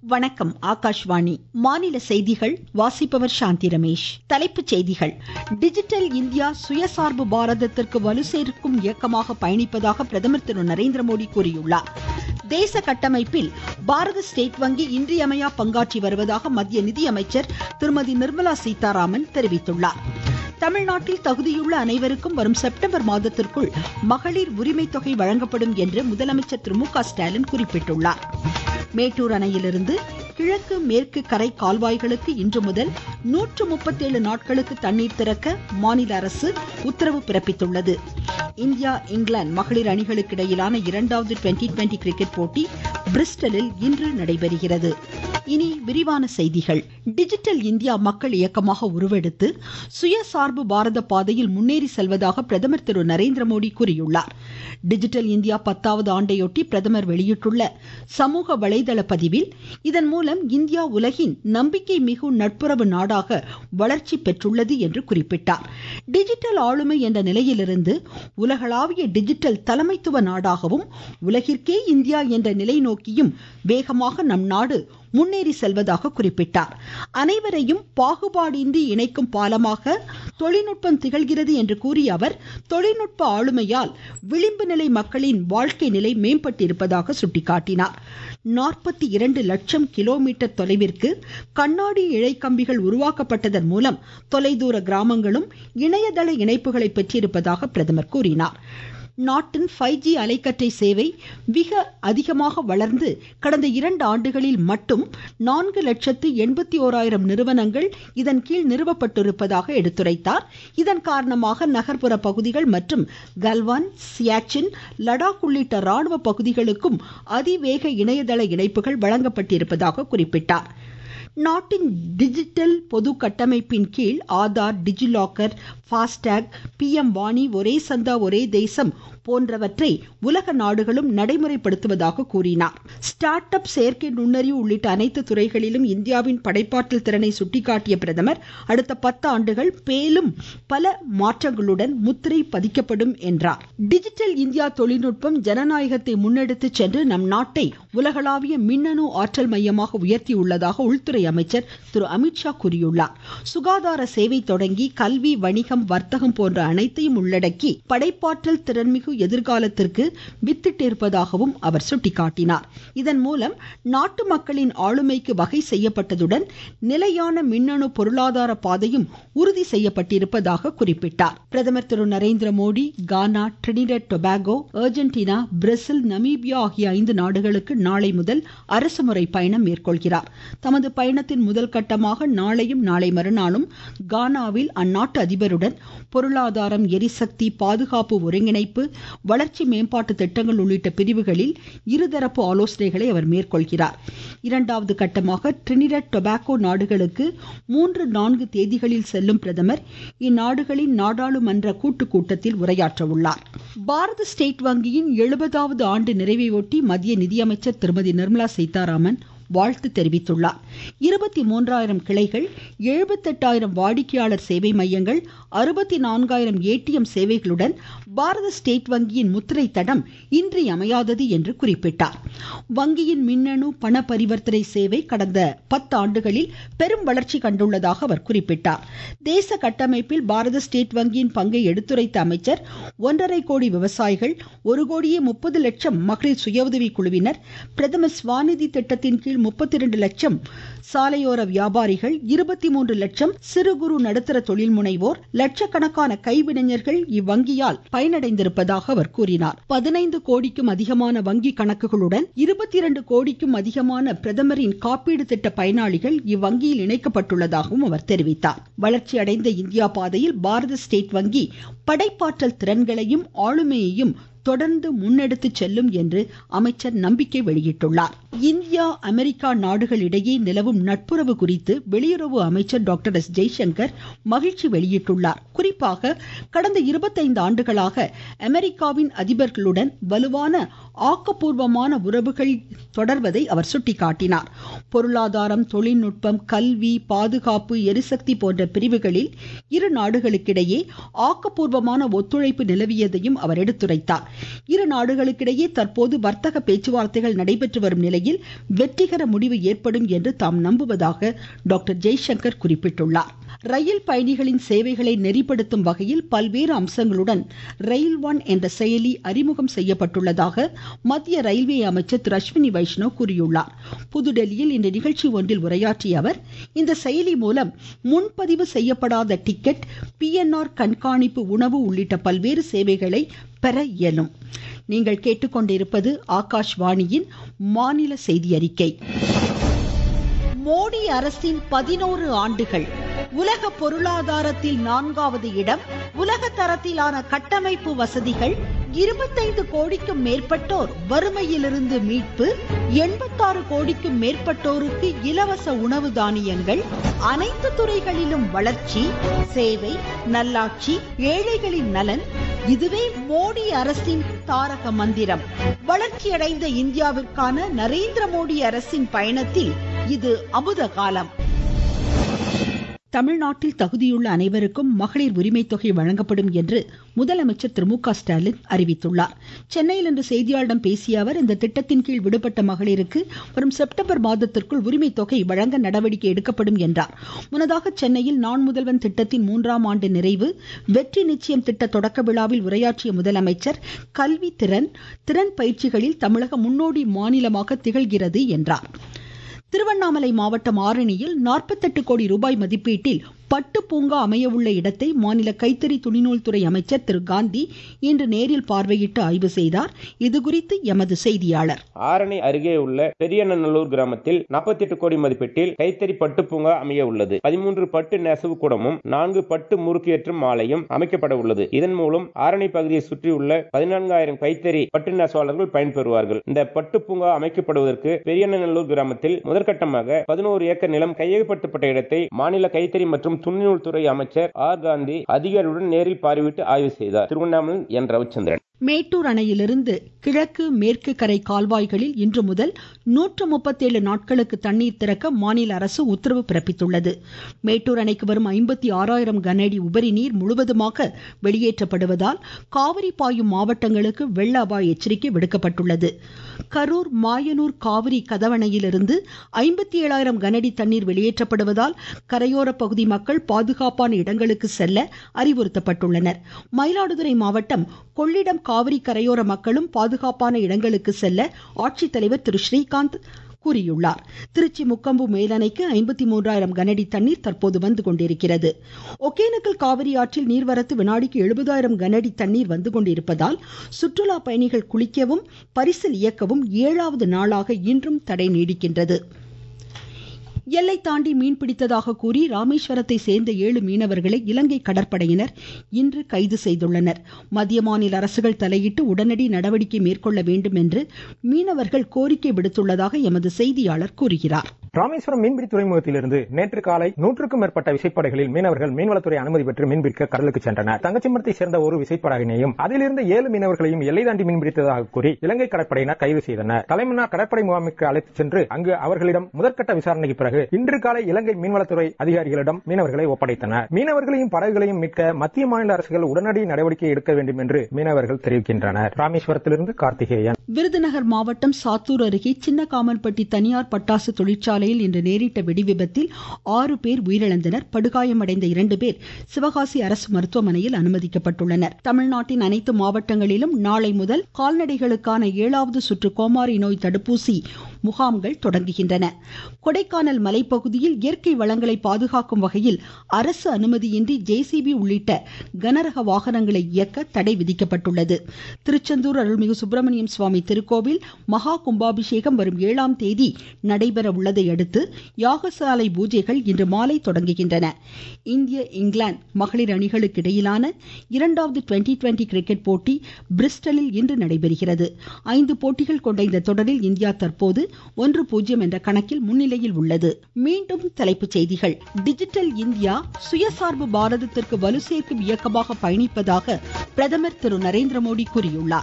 வணக்கம் ஆகாஷ்வாணி மாநில செய்திகள் வாசிப்பவர் சாந்தி ரமேஷ் தலைப்புச் செய்திகள் டிஜிட்டல் இந்தியா சுயசார்பு பாரதத்திற்கு வலு சேர்க்கும் இயக்கமாக பயணிப்பதாக பிரதமர் திரு நரேந்திர மோடி கூறியுள்ளார் தேச கட்டமைப்பில் பாரத ஸ்டேட் வங்கி இன்றியமையா பங்காற்றி வருவதாக மத்திய நிதியமைச்சர் திருமதி நிர்மலா சீதாராமன் தெரிவித்துள்ளார் தமிழ்நாட்டில் தகுதியுள்ள அனைவருக்கும் வரும் செப்டம்பர் மாதத்திற்குள் மகளிர் உரிமை தொகை வழங்கப்படும் என்று முதலமைச்சர் திரு மு க ஸ்டாலின் குறிப்பிட்டுள்ளார் மேட்டூர் அணையிலிருந்து கிழக்கு மேற்கு கரை கால்வாய்களுக்கு இன்று முதல் நூற்று முப்பத்தேழு நாட்களுக்கு தண்ணீர் திறக்க மாநில அரசு உத்தரவு பிறப்பித்துள்ளது இந்தியா இங்கிலாந்து மகளிர் அணிகளுக்கு இடையிலான இரண்டாவது டுவெண்டி டுவெண்டி கிரிக்கெட் போட்டி பிரிஸ்டலில் இன்று நடைபெறுகிறது இனி விரிவான செய்திகள் டிஜிட்டல் இந்தியா மக்கள் இயக்கமாக உருவெடுத்து சுயசார்பு பாரத பாதையில் முன்னேறி செல்வதாக பிரதமர் திரு நரேந்திர மோடி கூறியுள்ளார் டிஜிட்டல் இந்தியா பத்தாவது ஆண்டையொட்டி பிரதமர் வெளியிட்டுள்ள சமூக வலைதள பதிவில் இதன் மூலம் இந்தியா உலகின் நம்பிக்கை மிகு நட்புறவு நாடாக வளர்ச்சி பெற்றுள்ளது என்று குறிப்பிட்டார் டிஜிட்டல் ஆளுமை என்ற நிலையிலிருந்து உலகளாவிய டிஜிட்டல் தலைமைத்துவ நாடாகவும் உலகிற்கே இந்தியா என்ற நிலை நோக்கியும் வேகமாக நம் நாடு முன்னேறி செல்வதாக குறிப்பிட்டார் அனைவரையும் பாகுபாடின்றி இணைக்கும் பாலமாக தொழில்நுட்பம் திகழ்கிறது என்று கூறிய அவர் தொழில்நுட்ப ஆளுமையால் விளிம்பு நிலை மக்களின் வாழ்க்கை நிலை மேம்பட்டிருப்பதாக சுட்டிக்காட்டினார் நாற்பத்தி இரண்டு லட்சம் கிலோமீட்டர் தொலைவிற்கு கண்ணாடி இழைக்கம்பிகள் உருவாக்கப்பட்டதன் மூலம் தொலைதூர கிராமங்களும் இணையதள இணைப்புகளை பெற்றிருப்பதாக பிரதமர் கூறினார் நாட்டின் ஃபைவ் ஜி அலைக்கற்றை சேவை மிக அதிகமாக வளர்ந்து கடந்த இரண்டு ஆண்டுகளில் மட்டும் நான்கு லட்சத்து எண்பத்தி ஓராயிரம் நிறுவனங்கள் இதன் கீழ் நிறுவப்பட்டிருப்பதாக எடுத்துரைத்தார் இதன் காரணமாக நகர்ப்புற பகுதிகள் மற்றும் கல்வான் சியாச்சின் லடாக் உள்ளிட்ட ராணுவ பகுதிகளுக்கும் அதிவேக இணையதள இணைப்புகள் வழங்கப்பட்டிருப்பதாக குறிப்பிட்டார் நாட்டின் டிஜிட்டல் பொது கட்டமைப்பின் கீழ் ஆதார் டிஜிலாக்கர் ஃபாஸ்டாக் பிஎம் வாணி ஒரே சந்தா ஒரே தேசம் போன்றவற்றை உலக நாடுகளும் நடைமுறைப்படுத்துவதாக கூறினார் ஸ்டார்ட் அப் செயற்கை நுண்ணறிவு உள்ளிட்ட அனைத்து துறைகளிலும் இந்தியாவின் படைப்பாற்றல் திறனை சுட்டிக்காட்டிய பிரதமர் அடுத்த பத்து ஆண்டுகள் மேலும் பல மாற்றங்களுடன் முத்திரை பதிக்கப்படும் என்றார் டிஜிட்டல் இந்தியா தொழில்நுட்பம் ஜனநாயகத்தை முன்னெடுத்து சென்று நம் நாட்டை உலகளாவிய மின்னணு ஆற்றல் மையமாக உயர்த்தியுள்ளதாக உள்துறை அமைச்சர் திரு அமித்ஷா கூறியுள்ளார் சுகாதார சேவை தொடங்கி கல்வி வணிகம் வர்த்தகம் போன்ற அனைத்தையும் உள்ளடக்கி படைப்பாற்றல் திறன்மிகு எதிர்காலத்திற்கு வித்திட்டிருப்பதாகவும் அவர் சுட்டிக்காட்டினார் இதன் மூலம் நாட்டு மக்களின் ஆளுமைக்கு வகை செய்யப்பட்டதுடன் நிலையான மின்னணு பொருளாதார பாதையும் உறுதி செய்யப்பட்டிருப்பதாக குறிப்பிட்டார் பிரதமர் Thiru Narendra Modi Ghana Trinidad Tobago Argentina Brazil Namibia ஆகிய ஐந்து நாடுகளுக்கு நாளை முதல் அரசுமுறை பயணம் மேற்கொள்கிறார் தமது பயணத்தின் முதல் கட்டமாக நாளையும் நாளை மறுநாளும் கானாவில் அந்நாட்டு அதிபருடன் பொருளாதாரம் எரிசக்தி பாதுகாப்பு ஒருங்கிணைப்பு வளர்ச்சி மேம்பாட்டு திட்டங்கள் உள்ளிட்ட பிரிவுகளில் இருதரப்பு ஆலோசனைகளை அவர் மேற்கொள்கிறார் இரண்டாவது கட்டமாக டிரினிடட் டொபாகோ நாடுகளுக்கு மூன்று நான்கு தேதிகளில் செல்லும் பிரதமர் இந்நாடுகளின் நாடாளுமன்ற கூட்டு கூட்டத்தில் உரையாற்ற உள்ளார் பாரத ஸ்டேட் வங்கியின் எழுபதாவது ஆண்டு நிறைவையொட்டி மத்திய நிதியமைச்சர் திருமதி நிர்மலா சீதாராமன் வாழ்த்து தெரிவித்துள்ளார் இருபத்தி மூன்றாயிரம் கிளைகள் எழுபத்தெட்டாயிரம் வாடிக்கையாளர் சேவை மையங்கள் அறுபத்தி நான்காயிரம் ஏடிஎம் சேவைகளுடன் பாரத ஸ்டேட் வங்கியின் முத்திரை தடம் இன்றியமையாதது என்று குறிப்பிட்டார் வங்கியின் மின்னணு பண பரிவர்த்தனை சேவை கடந்த பத்து ஆண்டுகளில் பெரும் வளர்ச்சி கண்டுள்ளதாக அவர் குறிப்பிட்டார் தேச கட்டமைப்பில் பாரத ஸ்டேட் வங்கியின் பங்கை எடுத்துரைத்த அமைச்சர் ஒன்றரை கோடி விவசாயிகள் ஒரு கோடியே முப்பது லட்சம் மகளிர் சுய உதவி குழுவினர் பிரதமர் ஸ்வாநிதி திட்டத்தின் கீழ் முப்பத்தி இரண்டு லட்சம் சாலையோர வியாபாரிகள் இருபத்தி மூன்று லட்சம் சிறு குறு நடுத்தர தொழில் முனைவோர் லட்சக்கணக்கான கைவினைஞர்கள் இவ்வங்கியால் பயனடைந்திருப்பதாக அவர் கூறினார் பதினைந்து கோடிக்கும் அதிகமான வங்கி கணக்குகளுடன் இருபத்தி இரண்டு கோடிக்கும் அதிகமான பிரதமரின் காப்பீடு திட்ட பயனாளிகள் இவ்வங்கியில் இணைக்கப்பட்டுள்ளதாகவும் அவர் தெரிவித்தார் வளர்ச்சி அடைந்த இந்தியா பாதையில் பாரத ஸ்டேட் வங்கி படைப்பாற்றல் திறன்களையும் ஆளுமையையும் தொடர்ந்து முன்னெடுத்து செல்லும் என்று அமைச்சர் நம்பிக்கை வெளியிட்டுள்ளார் இந்தியா அமெரிக்கா நாடுகளிடையே நிலவும் நட்புறவு குறித்து வெளியுறவு அமைச்சர் டாக்டர் எஸ் ஜெய்சங்கர் மகிழ்ச்சி வெளியிட்டுள்ளார் குறிப்பாக கடந்த இருபத்தைந்து ஆண்டுகளாக அமெரிக்காவின் அதிபர்களுடன் வலுவான ஆக்கப்பூர்வமான உறவுகள் தொடர்வதை அவர் சுட்டிக்காட்டினார் பொருளாதாரம் தொழில்நுட்பம் கல்வி பாதுகாப்பு எரிசக்தி போன்ற பிரிவுகளில் இரு நாடுகளுக்கிடையே ஆக்கப்பூர்வமான ஒத்துழைப்பு நிலவியதையும் அவர் எடுத்துரைத்தார் இரு நாடுகளுக்கிடையே தற்போது வர்த்தக பேச்சுவார்த்தைகள் நடைபெற்று வரும் நிலையில் வெற்றிகர முடிவு ஏற்படும் என்று தாம் நம்புவதாக டாக்டர் ஜெய்சங்கர் குறிப்பிட்டுள்ளார் ரயில் பயணிகளின் சேவைகளை நெறிப்படுத்தும் வகையில் பல்வேறு அம்சங்களுடன் ரயில் ஒன் என்ற செயலி அறிமுகம் செய்யப்பட்டுள்ளதாக மத்திய ரயில்வே அமைச்சர் திரு அஸ்வினி வைஷ்ணவ் கூறியுள்ளார் புதுடெல்லியில் இன்று நிகழ்ச்சி ஒன்றில் உரையாற்றிய அவர் இந்த செயலி மூலம் முன்பதிவு செய்யப்படாத டிக்கெட் பிஎன்ஆர் கண்காணிப்பு உணவு உள்ளிட்ட பல்வேறு சேவைகளை பெற இயலும் நீங்கள் கேட்டுக்கொண்டிருப்பது ஆகாஷ்வாணியின் மாநில செய்தி அறிக்கை மோடி அரசின் பதினோரு ஆண்டுகள் உலக பொருளாதாரத்தில் நான்காவது இடம் உலக தரத்திலான கட்டமைப்பு வசதிகள் இருபத்தைந்து கோடிக்கும் மேற்பட்டோர் வறுமையிலிருந்து மீட்பு எண்பத்தாறு கோடிக்கும் மேற்பட்டோருக்கு இலவச உணவு தானியங்கள் அனைத்து துறைகளிலும் வளர்ச்சி சேவை நல்லாட்சி ஏழைகளின் நலன் இதுவே மோடி அரசின் தாரக மந்திரம் வளர்ச்சியடைந்த இந்தியாவிற்கான நரேந்திர மோடி அரசின் பயணத்தில் இது அமுத காலம் தமிழ்நாட்டில் தகுதியுள்ள அனைவருக்கும் மகளிர் உரிமை தொகை வழங்கப்படும் என்று முதலமைச்சர் திரு மு க ஸ்டாலின் அறிவித்துள்ளார் சென்னையில் இன்று செய்தியாளர்களிடம் பேசிய அவர் இந்த திட்டத்தின் கீழ் விடுபட்ட மகளிருக்கு வரும் செப்டம்பர் மாதத்திற்குள் உரிமை தொகை வழங்க நடவடிக்கை எடுக்கப்படும் என்றார் முன்னதாக சென்னையில் நான் முதல்வன் திட்டத்தின் மூன்றாம் ஆண்டு நிறைவு வெற்றி நிச்சயம் திட்ட தொடக்க விழாவில் உரையாற்றிய முதலமைச்சர் கல்வி திறன் திறன் பயிற்சிகளில் தமிழகம் முன்னோடி மாநிலமாக திகழ்கிறது என்றார் திருவண்ணாமலை மாவட்டம் ஆரணியில் நாற்பத்தெட்டு கோடி ரூபாய் மதிப்பீட்டில் பட்டு பூங்கா அமைய உள்ள இடத்தை மாநில கைத்தறி துணிநூல் துறை அமைச்சர் திரு காந்தி இன்று நேரில் பார்வையிட்டு ஆய்வு செய்தார் இதுகுறித்து எமது செய்தியாளர் ஆரணி அருகே உள்ள பெரியநல்லூர் கிராமத்தில் நாற்பத்தி எட்டு கோடி மதிப்பீட்டில் கைத்தறி பட்டு பூங்கா அமைய உள்ளது பதிமூன்று பட்டு நெசவு கூடமும் நான்கு பட்டு முறுக்கு ஏற்றும் ஆலையும் அமைக்கப்பட உள்ளது இதன் மூலம் ஆரணி பகுதியை சுற்றியுள்ள பதினான்காயிரம் கைத்தறி பட்டு நெசவாளர்கள் பயன்பெறுவார்கள் இந்த பட்டு பூங்கா அமைக்கப்படுவதற்கு பெரியநல்லூர் கிராமத்தில் முதற்கட்டமாக பதினோரு ஏக்கர் நிலம் கையகப்படுத்தப்பட்ட இடத்தை மாநில கைத்தறி மற்றும் துணிநூல் துறை அமைச்சர் ஆர் காந்தி அதிகாரியுடன் நேரில் பார்வையிட்டு ஆய்வு செய்தார் திருவண்ணாமலை என் ரவிச்சந்திரன் மேட்டூர் அணையிலிருந்து கிழக்கு மேற்கு கரை கால்வாய்களில் இன்று முதல் நூற்று முப்பத்தேழு நாட்களுக்கு தண்ணீர் திறக்க மாநில அரசு உத்தரவு பிறப்பித்துள்ளது மேட்டூர் அணைக்கு வரும் ஐம்பத்தி ஆறாயிரம் கனஅடி உபரி நீர் முழுவதுமாக வெளியேற்றப்படுவதால் காவிரி பாயும் மாவட்டங்களுக்கு வெள்ள அபாய எச்சரிக்கை விடுக்கப்பட்டுள்ளது கரூர் மாயனூர் காவிரி கதவணையிலிருந்து ஐம்பத்தி ஏழாயிரம் கனஅடி தண்ணீர் வெளியேற்றப்படுவதால் கரையோர பகுதி மக்கள் பாதுகாப்பான இடங்களுக்கு செல்ல அறிவுறுத்தப்பட்டுள்ளனர் மயிலாடுதுறை மாவட்டம் கொள்ளிடம் காவிரி கரையோர மக்களும் பாதுகாப்பான இடங்களுக்கு செல்ல ஆட்சித்தலைவர் திரு ஸ்ரீகாந்த் கூறியுள்ளார் திருச்சி முக்கம்பு மேலணைக்கு ஐம்பத்தி மூன்றாயிரம் கனஅடி தண்ணீர் தற்போது வந்து கொண்டிருக்கிறது ஒகேனக்கல் காவிரி ஆற்றில் நீர்வரத்து வினாடிக்கு எழுபதாயிரம் கனஅடி தண்ணீர் வந்து கொண்டிருப்பதால் சுற்றுலா பயணிகள் குளிக்கவும் பரிசல் இயக்கவும் ஏழாவது நாளாக இன்றும் தடை நீடிக்கின்றது எல்லை தாண்டி மீன் பிடித்ததாக கூறி ராமேஸ்வரத்தை சேர்ந்த ஏழு மீனவர்களை இலங்கை கடற்படையினர் இன்று கைது செய்துள்ளனர் மத்திய மாநில அரசுகள் தலையிட்டு உடனடி நடவடிக்கை மேற்கொள்ள வேண்டும் என்று மீனவர்கள் கோரிக்கை விடுத்துள்ளதாக எமது செய்தியாளர் கூறுகிறார் ராமேஸ்வரம் மீன்பிடி துறைமுகத்திலிருந்து நேற்று காலை நூற்றுக்கும் மேற்பட்ட விசைப்படைகளில் மீனவர்கள் மீன்வளத்துறை அனுமதி பெற்று மீன்பிடிக்க கடலுக்கு சென்றனர் தங்கச்சிமரத்தை சேர்ந்த ஒரு விசைப்படகினையும் அதிலிருந்த ஏழு மீனவர்களையும் எல்லை தாண்டி மீன்பிடித்ததாக கூறி இலங்கை கடற்படையினர் கைது செய்தனர் தலைமன்னார் கடற்படை முகாமுக்கு அழைத்துச் சென்று அங்கு அவர்களிடம் முதற்கட்ட விசாரணைக்கு பிறகு இன்று காலை இலங்கை மீன்வளத்துறை அதிகாரிகளிடம் மீனவர்களை ஒப்படைத்தனர் மீனவர்களையும் படகுகளையும் மீட்க மத்திய மாநில அரசுகள் உடனடி நடவடிக்கை எடுக்க வேண்டும் என்று மீனவர்கள் தெரிவிக்கின்றனர் ராமேஸ்வரத்திலிருந்து கார்த்திகேயன் விருதுநகர் மாவட்டம் சாத்தூர் அருகே சின்ன காமன்பட்டி தனியார் பட்டாசு தொழிற்சாலையில் இன்று நேரிட்ட வெடிவிபத்தில் ஆறு பேர் உயிரிழந்தனர் படுகாயமடைந்த இரண்டு பேர் சிவகாசி அரசு மருத்துவமனையில் அனுமதிக்கப்பட்டுள்ளனர் தமிழ்நாட்டின் அனைத்து மாவட்டங்களிலும் நாளை முதல் கால்நடைகளுக்கான ஏழாவது சுற்று கோமாரி நோய் தடுப்பூசி முகாம்கள் தொடங்குகின்றன கொடைக்கானல் மலைப்பகுதியில் இயற்கை வளங்களை பாதுகாக்கும் வகையில் அரசு அனுமதியின்றி ஜேசிபி உள்ளிட்ட கனரக வாகனங்களை இயக்க தடை விதிக்கப்பட்டுள்ளது திருச்செந்தூர் அருள்மிகு சுப்பிரமணியம் சுவாமி திருக்கோவில் மகா கும்பாபிஷேகம் வரும் ஏழாம் தேதி நடைபெற உள்ளதை அடுத்து யாகசாலை பூஜைகள் இன்று மாலை தொடங்குகின்றன இந்திய இங்கிலாந்து மகளிர் அணிகளுக்கு இடையிலான இரண்டாவது டுவெண்டி டுவெண்டி கிரிக்கெட் போட்டி பிரிஸ்டலில் இன்று நடைபெறுகிறது ஐந்து போட்டிகள் கொண்ட இந்த தொடரில் இந்தியா தற்போது ஒன்று பூஜ்ஜியம் என்ற கணக்கில் முன்னிலையில் உள்ளது மீண்டும் தலைப்புச் செய்திகள் டிஜிட்டல் இந்தியா சுயசார்பு பாரதத்திற்கு வலு சேர்க்கும் இயக்கமாக பயணிப்பதாக பிரதமர் திரு நரேந்திர மோடி கூறியுள்ளார்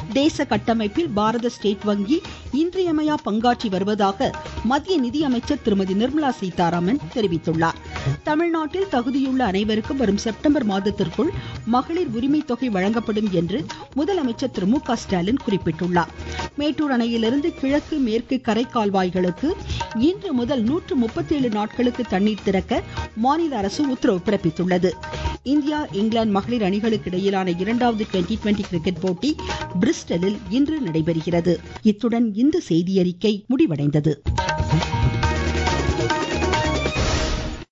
தேச கட்டமைப்பில் பாரத ஸ்டேட் வங்கி இன்றியமையா பங்காற்றி வருவதாக மத்திய நிதியமைச்சர் திருமதி நிர்மலா சீதாராமன் தெரிவித்துள்ளார் தமிழ்நாட்டில் தகுதியுள்ள அனைவருக்கும் வரும் செப்டம்பர் மாதத்திற்குள் மகளிர் உரிமை தொகை வழங்கப்படும் என்று முதலமைச்சர் திரு மு க ஸ்டாலின் குறிப்பிட்டுள்ளார் மேட்டூர் அணையிலிருந்து கிழக்கு மேற்கு கரை கால்வாய்களுக்கு இன்று முதல் நூற்று முப்பத்தேழு நாட்களுக்கு தண்ணீர் திறக்க மாநில அரசு உத்தரவு பிறப்பித்துள்ளது இந்தியா இங்கிலாந்து மகளிர் அணிகளுக்கு இடையிலான இரண்டாவது டுவெண்டி டுவெண்டி கிரிக்கெட் போட்டி பிரிஸ்டலில் இன்று நடைபெறுகிறது இத்துடன் இந்த செய்தியறிக்கை முடிவடைந்தது